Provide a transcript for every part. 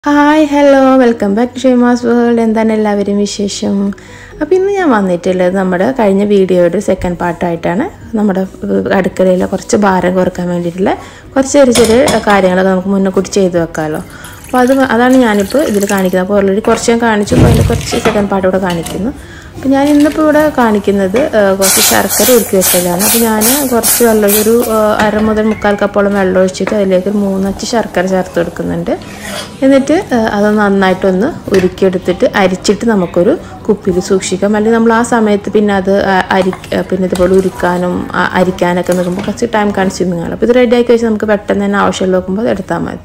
hi hello welcome back to Shaima's world എന്താണ് എല്ലാവരും വിശേഷം അപ്പോൾ ഇന്ന് ഞാൻ വന്നിട്ടുള്ളത് നമ്മുടെ കഴിഞ്ഞ വീഡിയോയുടെ സെക്കൻഡ് പാർട്ടായിട്ടാണ് നമ്മുടെ അടുക്കളയിലെ കുറച്ച് ഭാരം കുറക്കാൻ വേണ്ടിയിട്ടുള്ള കുറച്ച് ചെറിയ ചെറിയ കാര്യങ്ങളൊക്കെ നമുക്ക് മുന്നേ കൂട്ടി ചെയ്തു വെക്കാമല്ലോ അപ്പോൾ അത് അതാണ് ഞാനിപ്പോൾ ഇതിൽ കാണിക്കുന്നത് അപ്പോൾ ഓൾറെഡി കുറച്ച് ഞാൻ കാണിച്ചു അപ്പോൾ അതിൻ്റെ കുറച്ച് സെക്കൻഡ് പാർട്ട് ഇവിടെ കാണിക്കുന്നു അപ്പോൾ ഞാൻ ഇന്നിപ്പോൾ ഇവിടെ കാണിക്കുന്നത് ആ, കുറച്ച് ശർക്കര ഉരുക്കി വെക്കലാണ് അപ്പോൾ ഞാൻ കുറച്ച് വെള്ളം ഒരു ആ, അര മുതൽ മുക്കാൽ കപ്പോളം വെള്ളം ഒഴിച്ചിട്ട് അതിലേക്ക് ഒരു മൂന്നച്ച് ശർക്കര ചേർത്ത് കൊടുക്കുന്നുണ്ട് എന്നിട്ട് ആ, അത് നന്നായിട്ടൊന്ന് ഉരുക്കിയെടുത്തിട്ട് അരിച്ചിട്ട് നമുക്കൊരു കുപ്പിയിൽ സൂക്ഷിക്കാം അല്ലെങ്കിൽ നമ്മൾ ആ സമയത്ത് പിന്നെ അത് ആ, അരി പിന്നെ ഇതുപോലെ ഉരുക്കാനും ആ, അരിക്കാനൊക്കെ നിൽക്കുമ്പോൾ കുറച്ച് ടൈം കൺസ്യൂമിങ് ആണ് അപ്പോൾ ഇത് റെഡി ആക്കി വെച്ച് നമുക്ക് പെട്ടെന്ന് തന്നെ ആവശ്യമുള്ള നോക്കുമ്പോൾ അത് എടുത്താൽ മതി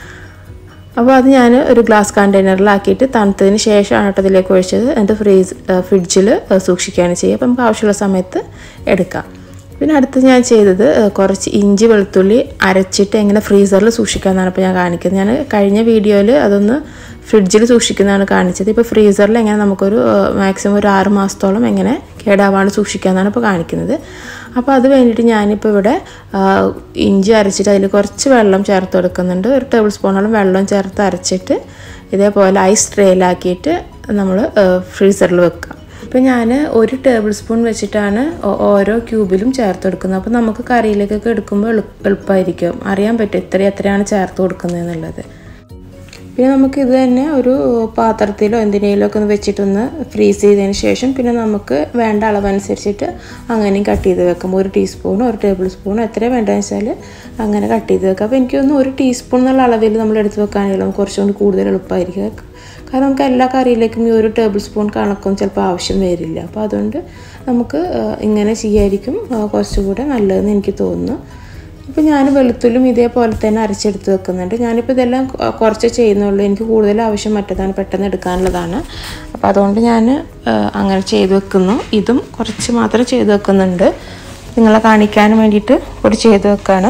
അപ്പോൾ അത് ഞാൻ ഒരു ഗ്ലാസ് കണ്ടെയ്നറിലാക്കിയിട്ട് തണുത്തതിന് ശേഷമാണ് കേട്ടോ ഇതിലേക്ക് ഒഴിച്ചത് എന്നിട്ട് ഫ്രീസ് ഫ്രിഡ്ജിൽ സൂക്ഷിക്കുകയാണ് ചെയ്യുക അപ്പോൾ നമുക്ക് ആവശ്യമുള്ള സമയത്ത് എടുക്കാം പിന്നെ അടുത്ത് ഞാൻ ചെയ്തത് ഏഹ്, കുറച്ച് ഇഞ്ചി വെളുത്തുള്ളി അരച്ചിട്ട് എങ്ങനെ ഫ്രീസറിൽ സൂക്ഷിക്കാമെന്നാണ് ഇപ്പോൾ ഞാൻ കാണിക്കുന്നത് ഞാൻ കഴിഞ്ഞ വീഡിയോയിൽ അതൊന്ന് ഫ്രിഡ്ജിൽ സൂക്ഷിക്കുന്നതാണ് കാണിച്ചത് ഇപ്പോൾ ഫ്രീസറിൽ എങ്ങനെ നമുക്കൊരു മാക്സിമം ഒരു ആറ് മാസത്തോളം എങ്ങനെ കേടാവാണ്ട് സൂക്ഷിക്കാമെന്നാണ് ഇപ്പോൾ കാണിക്കുന്നത് അപ്പോൾ അത് വേണ്ടിയിട്ട് ഞാനിപ്പോൾ ഇവിടെ ആ, ഇഞ്ചി അരച്ചിട്ട് അതിൽ കുറച്ച് വെള്ളം ചേർത്ത് കൊടുക്കുന്നുണ്ട് ഒരു ടേബിൾ സ്പൂണോളം വെള്ളം ചേർത്ത് അരച്ചിട്ട് ഇതേപോലെ ഐസ് ട്രേയിലാക്കിയിട്ട് നമ്മൾ ഫ്രീസറിൽ വെക്കുക അപ്പോൾ ഞാൻ ഒരു ടേബിൾ സ്പൂൺ വെച്ചിട്ടാണ് ഓ- ഓരോ ക്യൂബിലും ചേർത്ത് കൊടുക്കുന്നത് അപ്പോൾ നമുക്ക് കറിയിലേക്കൊക്കെ എടുക്കുമ്പോൾ എളു എളുപ്പമായിരിക്കും അറിയാൻ പറ്റും എത്ര എത്രയാണ് ചേർത്ത് കൊടുക്കുന്നത് എന്നുള്ളത് പിന്നെ നമുക്ക് ഇത് തന്നെ ഒരു പാത്രത്തിലോ എന്തിനേലും ഒക്കെ ഒന്ന് വെച്ചിട്ടൊന്ന് ഫ്രീസ് ചെയ്തതിന് ശേഷം പിന്നെ നമുക്ക് വേണ്ട അളവനുസരിച്ചിട്ട് അങ്ങനെയും കട്ട് ചെയ്ത് വെക്കാം ഒരു ടീസ്പൂണോ ഒരു ടേബിൾ സ്പൂണോ എത്ര വേണ്ടതെന്ന് വെച്ചാൽ അങ്ങനെ കട്ട് ചെയ്ത് വെക്കാം അപ്പോൾ എനിക്ക് തോന്നുന്നു ഒരു ടീസ്പൂൺ എന്നുള്ള അളവിൽ നമ്മൾ എടുത്ത് വെക്കുകയാണെങ്കിൽ നമുക്ക് കുറച്ചുകൂടി കൂടുതൽ എളുപ്പമായിരിക്കും കാരണം നമുക്ക് എല്ലാ കറിയിലേക്കും ഈ ഒരു ടേബിൾ സ്പൂൺ കണക്കൊന്നും ചിലപ്പോൾ ആവശ്യം വരില്ല അപ്പോൾ അതുകൊണ്ട് നമുക്ക് ആ, ഇങ്ങനെ ചെയ്യായിരിക്കും ആ, കുറച്ചുകൂടെ നല്ലതെന്ന് എനിക്ക് തോന്നുന്നു ഇപ്പോൾ ഞാൻ വെളുത്തുള്ളിയും ഇതേപോലെ തന്നെ അരച്ചെടുത്ത് വെക്കുന്നുണ്ട് ഞാനിപ്പോൾ ഇതെല്ലാം കൊ- കുറച്ച് ചെയ്യുന്നുള്ളൂ എനിക്ക് കൂടുതൽ ആവശ്യം മറ്റേതാണ് പെട്ടെന്ന് എടുക്കാനുള്ളതാണ് അപ്പോൾ അതുകൊണ്ട് ഞാൻ ആ, അങ്ങനെ ചെയ്ത് വെക്കുന്നു ഇതും കുറച്ച് മാത്രം ചെയ്ത് വെക്കുന്നുണ്ട് നിങ്ങളെ കാണിക്കാൻ വേണ്ടിയിട്ട് കൂടി ചെയ്ത് വെക്കാണ്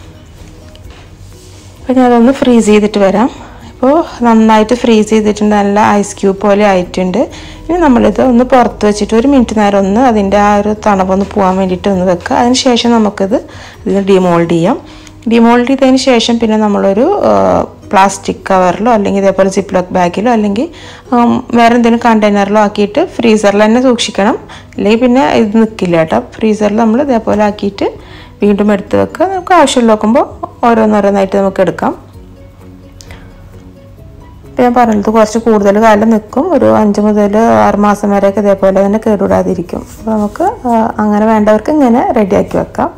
അപ്പോൾ ഞാനതൊന്ന് ഫ്രീസ് ചെയ്തിട്ട് വരാം ഇപ്പോൾ നന്നായിട്ട് ഫ്രീസ് ചെയ്തിട്ടുണ്ട് നല്ല ഐസ് ക്യൂബ് പോലെ ആയിട്ടുണ്ട് ഇനി നമ്മളിത് ഒന്ന് പുറത്ത് വെച്ചിട്ട് ഒരു മിനിറ്റ് നേരം ഒന്ന് അതിൻ്റെ ആ ഒരു തണുപ്പൊന്ന് പോകാൻ വേണ്ടിയിട്ട് ഒന്ന് വെക്കുക അതിന് ശേഷം നമുക്കിത് ഇതിന് ഡിമോൾഡ് ചെയ്യാം ഡിമോൾഡ് ചെയ്തതിന് ശേഷം പിന്നെ നമ്മളൊരു പ്ലാസ്റ്റിക് കവറിലോ അല്ലെങ്കിൽ ഇതേപോലെ സിപ്ലോക്ക് ബാഗിലോ അല്ലെങ്കിൽ ഉം, വേറെ എന്തെങ്കിലും കണ്ടെയ്നറിലോ ആക്കിയിട്ട് ഫ്രീസറിൽ തന്നെ സൂക്ഷിക്കണം അല്ലെങ്കിൽ പിന്നെ ഇത് നിൽക്കില്ല കേട്ടോ ഫ്രീസറിൽ നമ്മൾ ഇതേപോലെ ആക്കിയിട്ട് വീണ്ടും എടുത്ത് വെക്കുക നമുക്ക് ആവശ്യം നോക്കുമ്പോൾ ഓരോന്നോരോന്നായിട്ട് നമുക്ക് എടുക്കാം ഇപ്പം ഞാൻ പറഞ്ഞത് കുറച്ച് കൂടുതൽ കാലം നിൽക്കും ഒരു അഞ്ച് മുതൽ ആറ് മാസം വരെയൊക്കെ ഇതേപോലെ തന്നെ കേടുകൂടാതിരിക്കും അപ്പോൾ നമുക്ക് ആ, അങ്ങനെ വേണ്ടവർക്ക് ഇങ്ങനെ റെഡിയാക്കി വെക്കാം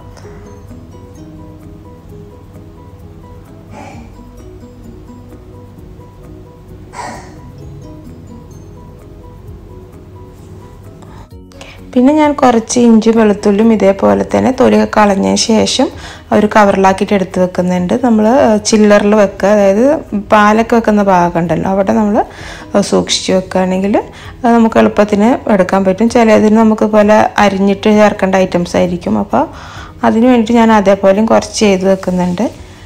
പിന്നെ ഞാൻ കുറച്ച് ഇഞ്ചി വെളുത്തുള്ളിയും ഇതേപോലെ തന്നെ തൊലിയൊക്കെ കളഞ്ഞതിന് ശേഷം ഒരു കവറിലാക്കിയിട്ട് എടുത്ത് വെക്കുന്നുണ്ട് നമ്മൾ ചില്ലറിൽ വെക്കുക അതായത് പാലൊക്കെ വെക്കുന്ന ഭാഗം ഉണ്ടല്ലോ അവിടെ നമ്മൾ സൂക്ഷിച്ച് വെക്കുകയാണെങ്കിൽ അത് നമുക്ക് എളുപ്പത്തിന് എടുക്കാൻ പറ്റും ചിലതിന് നമുക്ക് പോലെ അരിഞ്ഞിട്ട് ചേർക്കേണ്ട ഐറ്റംസ് ആയിരിക്കും അപ്പോൾ അതിന് വേണ്ടിയിട്ട് ഞാൻ അതേപോലെയും കുറച്ച് ചെയ്ത് വെക്കുന്നുണ്ട്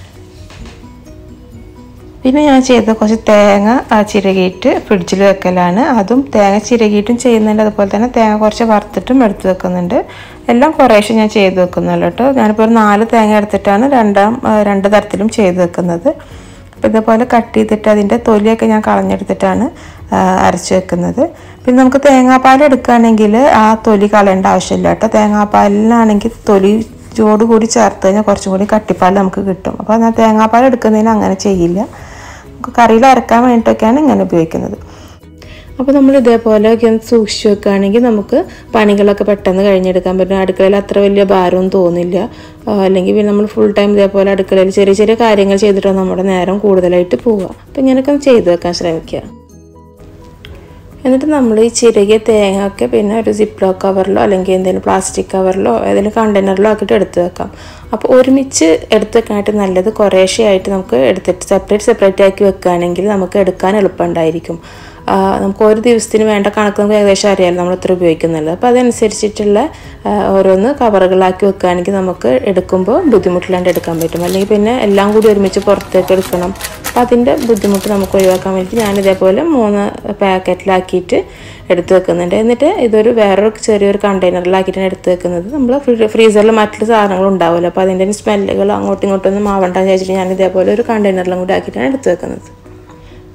പിന്നെ ഞാൻ ചെയ്ത കുറച്ച് തേങ്ങ ആ, ചിരകിയിട്ട് ഫ്രിഡ്ജിൽ വെക്കലാണ് അതും തേങ്ങ ചിരകിയിട്ടും ചെയ്യുന്നുണ്ട് അതുപോലെ തന്നെ തേങ്ങ കുറച്ച് വറുത്തിട്ടും എടുത്ത് വെക്കുന്നുണ്ട് എല്ലാം കുറേശ്ശെ ഞാൻ ചെയ്ത് വെക്കുന്നുള്ളൂ കേട്ടോ ഞാനിപ്പോൾ ഒരു നാല് തേങ്ങ എടുത്തിട്ടാണ് രണ്ടാം ആ, രണ്ട് തരത്തിലും ചെയ്ത് വെക്കുന്നത് അപ്പോൾ ഇതേപോലെ കട്ട് ചെയ്തിട്ട് അതിൻ്റെ തൊലിയൊക്കെ ഞാൻ കളഞ്ഞെടുത്തിട്ടാണ് ആ, അരച്ച് വെക്കുന്നത് പിന്നെ നമുക്ക് തേങ്ങാപ്പാൽ എടുക്കുകയാണെങ്കിൽ ആ തൊലി കളയേണ്ട ആവശ്യമില്ല കേട്ടോ തേങ്ങാപ്പാലിനാണെങ്കിൽ തൊലി ചൂട് കൂടി ചേർത്ത് കഴിഞ്ഞാൽ കുറച്ചും കൂടി കട്ടിപ്പാൽ നമുക്ക് കിട്ടും അപ്പോൾ ഞാൻ തേങ്ങാപ്പാൽ എടുക്കുന്നതിന് അങ്ങനെ ചെയ്യില്ല നമുക്ക് കറിയിൽ അരക്കാൻ വേണ്ടിയിട്ടൊക്കെയാണ് ഇങ്ങനെ ഉപയോഗിക്കുന്നത് അപ്പോൾ നമ്മൾ ഇതേപോലെയൊക്കെ ഒന്ന് സൂക്ഷിച്ച് വെക്കുകയാണെങ്കിൽ നമുക്ക് പണികളൊക്കെ പെട്ടെന്ന് കഴിഞ്ഞെടുക്കാൻ പറ്റും അടുക്കളയിൽ അത്ര വലിയ ഭാരമൊന്നും തോന്നില്ല ആ, അല്ലെങ്കിൽ പിന്നെ നമ്മൾ ഫുൾ ടൈം ഇതേപോലെ അടുക്കളയിൽ ചെറിയ ചെറിയ കാര്യങ്ങൾ ചെയ്തിട്ടാണ് നമ്മുടെ നേരം കൂടുതലായിട്ട് പോവുക അപ്പോൾ ഇങ്ങനെയൊക്കെ ഒന്ന് ചെയ്ത് വെക്കാൻ ശ്രമിക്കുക എന്നിട്ട് നമ്മൾ ഈ ചിരകിയ തേങ്ങ ഒക്കെ പിന്നെ ഒരു സിപ്ലോ കവറിലോ അല്ലെങ്കിൽ എന്തെങ്കിലും പ്ലാസ്റ്റിക് കവറിലോ ഏതെങ്കിലും കണ്ടെയ്നറിലോ ആക്കിയിട്ട് എടുത്ത് വെക്കാം അപ്പോൾ ഒരുമിച്ച് എടുത്ത് വെക്കാനായിട്ട് നല്ലത് കുറേശ്ശെ ആയിട്ട് നമുക്ക് എടുത്തിട്ട് സെപ്പറേറ്റ് സെപ്പറേറ്റ് ആക്കി വെക്കുകയാണെങ്കിൽ നമുക്ക് എടുക്കാൻ എളുപ്പമുണ്ടായിരിക്കും ആ, നമുക്ക് ഒരു ദിവസത്തിന് വേണ്ട കണക്ക് നമുക്ക് ഏകദേശം അറിയാമല്ലോ നമ്മൾ ഇത്ര ഉപയോഗിക്കുന്നുള്ളത് അപ്പോൾ അതനുസരിച്ചിട്ടുള്ള ആ, ഓരോന്ന് കവറുകളാക്കി വെക്കുകയാണെങ്കിൽ നമുക്ക് എടുക്കുമ്പോൾ ബുദ്ധിമുട്ടില്ലാണ്ട് എടുക്കാൻ പറ്റും അല്ലെങ്കിൽ പിന്നെ എല്ലാം കൂടി ഒരുമിച്ച് പുറത്തേക്ക് എടുക്കണം അപ്പോൾ അതിൻ്റെ ബുദ്ധിമുട്ട് നമുക്ക് ഒഴിവാക്കാൻ വേണ്ടി ഞാൻ ഇതേപോലെ മൂന്ന് പാക്കറ്റിലാക്കിയിട്ട് എടുത്ത് വെക്കുന്നുണ്ട് എന്നിട്ട് ഇതൊരു വേറൊരു ചെറിയൊരു കണ്ടെയ്നറിലാക്കിയിട്ടാണ് എടുത്ത് വെക്കുന്നത് നമ്മൾ ഫ്രീസറിൽ മറ്റുള്ള സാധനങ്ങൾ ഉണ്ടാവില്ല അപ്പോൾ അതിൻ്റെ സ്മെല്ലുകൾ അങ്ങോട്ടും ഇങ്ങോട്ടും ഒന്നും ആവണ്ടെന്ന് വിചാരിച്ചിട്ട് ഞാൻ ഇതേപോലെ ഒരു കണ്ടെയ്നറിലും കൂടി ആക്കിയിട്ടാണ് എടുത്ത് വെക്കുന്നത്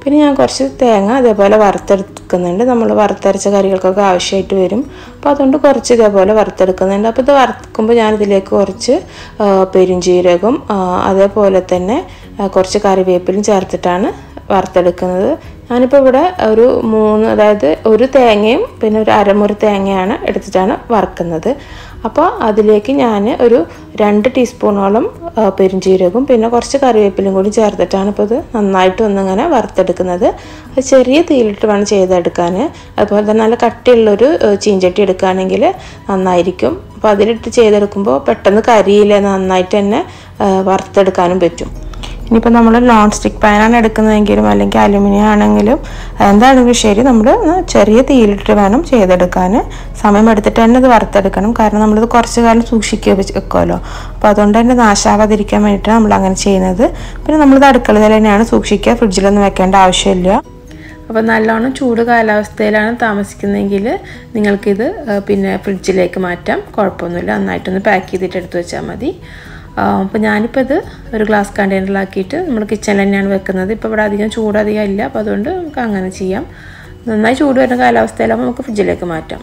പിന്നെ ഞാൻ കുറച്ച് തേങ്ങ അതേപോലെ വറുത്തെടുക്കുന്നുണ്ട് നമ്മൾ വറുത്തരച്ച കറികൾക്കൊക്കെ ആവശ്യമായിട്ട് വരും അപ്പോൾ അതുകൊണ്ട് കുറച്ച് ഇതേപോലെ വറുത്തെടുക്കുന്നുണ്ട് അപ്പോൾ ഇത് വറുക്കുമ്പോൾ ഞാൻ ഇതിലേക്ക് കുറച്ച് ആ, പെരുംജീരകം ആ, അതേപോലെ തന്നെ ആ, കുറച്ച് കറിവേപ്പിലും ചേർത്തിട്ടാണ് വറുത്തെടുക്കുന്നത് ഞാനിപ്പോൾ ഇവിടെ ഒരു മൂന്ന് അതായത് ഒരു തേങ്ങയും പിന്നെ ഒരു അരമുറി തേങ്ങയാണ് എടുത്തിട്ടാണ് വറുക്കുന്നത് അപ്പോൾ അതിലേക്ക് ഞാൻ ഒരു രണ്ട് ടീസ്പൂണോളം ആ, പെരുംജീരകവും പിന്നെ കുറച്ച് കറിവേപ്പിലും കൂടി ചേർത്തിട്ടാണ് ഇപ്പോൾ ഇത് നന്നായിട്ട് ഒന്നിങ്ങനെ വറുത്തെടുക്കുന്നത് അത് ചെറിയ തീയിലിട്ട് വേണം ചെയ്തെടുക്കാൻ അതുപോലെ തന്നെ നല്ല കട്ടിയുള്ളൊരു ആ, ചീഞ്ചട്ടി എടുക്കുകയാണെങ്കിൽ നന്നായിരിക്കും അപ്പോൾ അതിലിട്ട് ചെയ്തെടുക്കുമ്പോൾ പെട്ടെന്ന് കരിയില്ല നന്നായിട്ട് തന്നെ ആ, വറുത്തെടുക്കാനും പറ്റും ഇനിയിപ്പോൾ നമ്മൾ നോൺ സ്റ്റിക്ക് പാനാണ് എടുക്കുന്നതെങ്കിലും അല്ലെങ്കിൽ അലുമിനിയം ആണെങ്കിലും എന്താണെങ്കിലും ശരി നമ്മൾ ചെറിയ തീയിലിട്ട് വേണം ചെയ്തെടുക്കാൻ സമയം എടുത്തിട്ട് തന്നെ ഇത് വറുത്തെടുക്കണം കാരണം നമ്മളിത് കുറച്ച് കാലം സൂക്ഷിക്കുക വെക്കുമല്ലോ അപ്പോൾ അതുകൊണ്ട് തന്നെ നാശാവാതിരിക്കാൻ വേണ്ടിയിട്ടാണ് നമ്മൾ അങ്ങനെ ചെയ്യുന്നത് പിന്നെ നമ്മളിത് അടുക്കളയിൽ തന്നെയാണ് സൂക്ഷിക്കുക ഫ്രിഡ്ജിലൊന്നും വെക്കേണ്ട ആവശ്യമില്ല അപ്പോൾ നല്ലോണം ചൂട് കാലാവസ്ഥയിലാണ് താമസിക്കുന്നതെങ്കിൽ നിങ്ങൾക്കിത് ആ, പിന്നെ ഫ്രിഡ്ജിലേക്ക് മാറ്റാം കുഴപ്പമൊന്നുമില്ല നന്നായിട്ടൊന്ന് പാക്ക് ചെയ്തിട്ട് എടുത്ത് വെച്ചാൽ മതി അപ്പോൾ ഞാനിപ്പോൾ ഇത് ഒരു ഗ്ലാസ് കണ്ടെയ്നറിലാക്കിയിട്ട് നമ്മൾ കിച്ചണിൽ തന്നെയാണ് വെക്കുന്നത് ഇപ്പോൾ ഇവിടെ അധികം ചൂട് അധികം ഇല്ല അപ്പോൾ അതുകൊണ്ട് നമുക്ക് അങ്ങനെ ചെയ്യാം നന്നായി ചൂട് വരുന്ന കാലാവസ്ഥയിലാകുമ്പോൾ നമുക്ക് ഫ്രിഡ്ജിലേക്ക് മാറ്റാം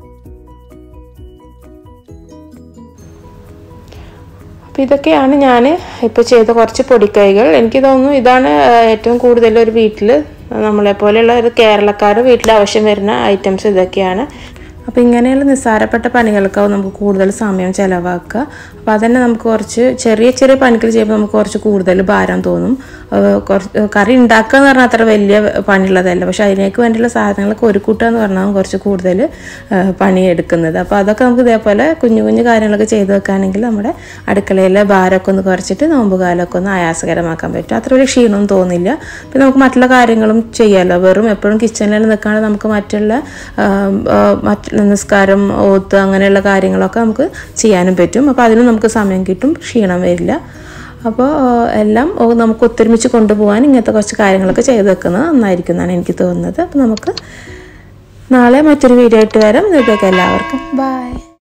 അപ്പോൾ ഇതൊക്കെയാണ് ഞാൻ ഇപ്പോൾ ചെയ്ത കുറച്ച് പൊടിക്കൈകൾ എനിക്ക് തോന്നുന്നു ഇതാണ് ആ, ഏറ്റവും കൂടുതൽ ഒരു വീട്ടിൽ നമ്മളെ പോലെയുള്ള ഒരു കേരളക്കാരുടെ വീട്ടിൽ ആവശ്യം വരുന്ന ഐറ്റംസ് ഇതൊക്കെയാണ് അപ്പോൾ ഇങ്ങനെയുള്ള നിസ്സാരപ്പെട്ട പണികൾക്കാവും നമുക്ക് കൂടുതൽ സമയം ചിലവാക്കുക അപ്പോൾ അതന്നെ നമുക്ക് കുറച്ച് ചെറിയ ചെറിയ പണികൾ ചെയ്യുമ്പോൾ നമുക്ക് കുറച്ച് കൂടുതൽ ഭാരം തോന്നും അത് കുറച്ച് കറി ഉണ്ടാക്കുക എന്ന് പറഞ്ഞാൽ അത്ര വലിയ പണിയുള്ളതല്ല പക്ഷെ അതിലേക്ക് വേണ്ടിയുള്ള സാധനങ്ങളൊക്കെ ഒരു കൂട്ടുക എന്ന് പറഞ്ഞാൽ കുറച്ച് കൂടുതൽ ആ, പണിയെടുക്കുന്നത് അപ്പോൾ അതൊക്കെ നമുക്ക് ഇതേപോലെ കുഞ്ഞു കുഞ്ഞു കാര്യങ്ങളൊക്കെ ചെയ്ത് വെക്കുകയാണെങ്കിൽ നമ്മുടെ അടുക്കളയിലെ ഭാരമൊക്കെ ഒന്ന് കുറച്ചിട്ട് നോമ്പ് കാലമൊക്കെ ഒന്ന് ആയാസകരമാക്കാൻ പറ്റും അത്ര വലിയ ക്ഷീണമൊന്നും തോന്നില്ല പിന്നെ നമുക്ക് മറ്റുള്ള കാര്യങ്ങളും ചെയ്യാമല്ലോ വെറും എപ്പോഴും കിച്ചണിൽ നിൽക്കാണ്ട് നമുക്ക് മറ്റുള്ള ആ, ആ, മറ്റ് നിസ്കാരം ഓത്ത് അങ്ങനെയുള്ള കാര്യങ്ങളൊക്കെ നമുക്ക് ചെയ്യാനും പറ്റും അപ്പോൾ അതിനും നമുക്ക് സമയം കിട്ടും ക്ഷീണം വരില്ല അപ്പോൾ ആ, എല്ലാം ഓ, നമുക്ക് ഒത്തൊരുമിച്ച് കൊണ്ടുപോകാൻ ഇങ്ങനത്തെ കുറച്ച് കാര്യങ്ങളൊക്കെ ചെയ്ത് വെക്കുന്നത് നന്നായിരിക്കും എന്നാണ് എനിക്ക് തോന്നുന്നത് അപ്പോൾ നമുക്ക് നാളെ മറ്റൊരു വീഡിയോ ആയിട്ട് വരാം ഇതൊക്കെ എല്ലാവർക്കും ബൈ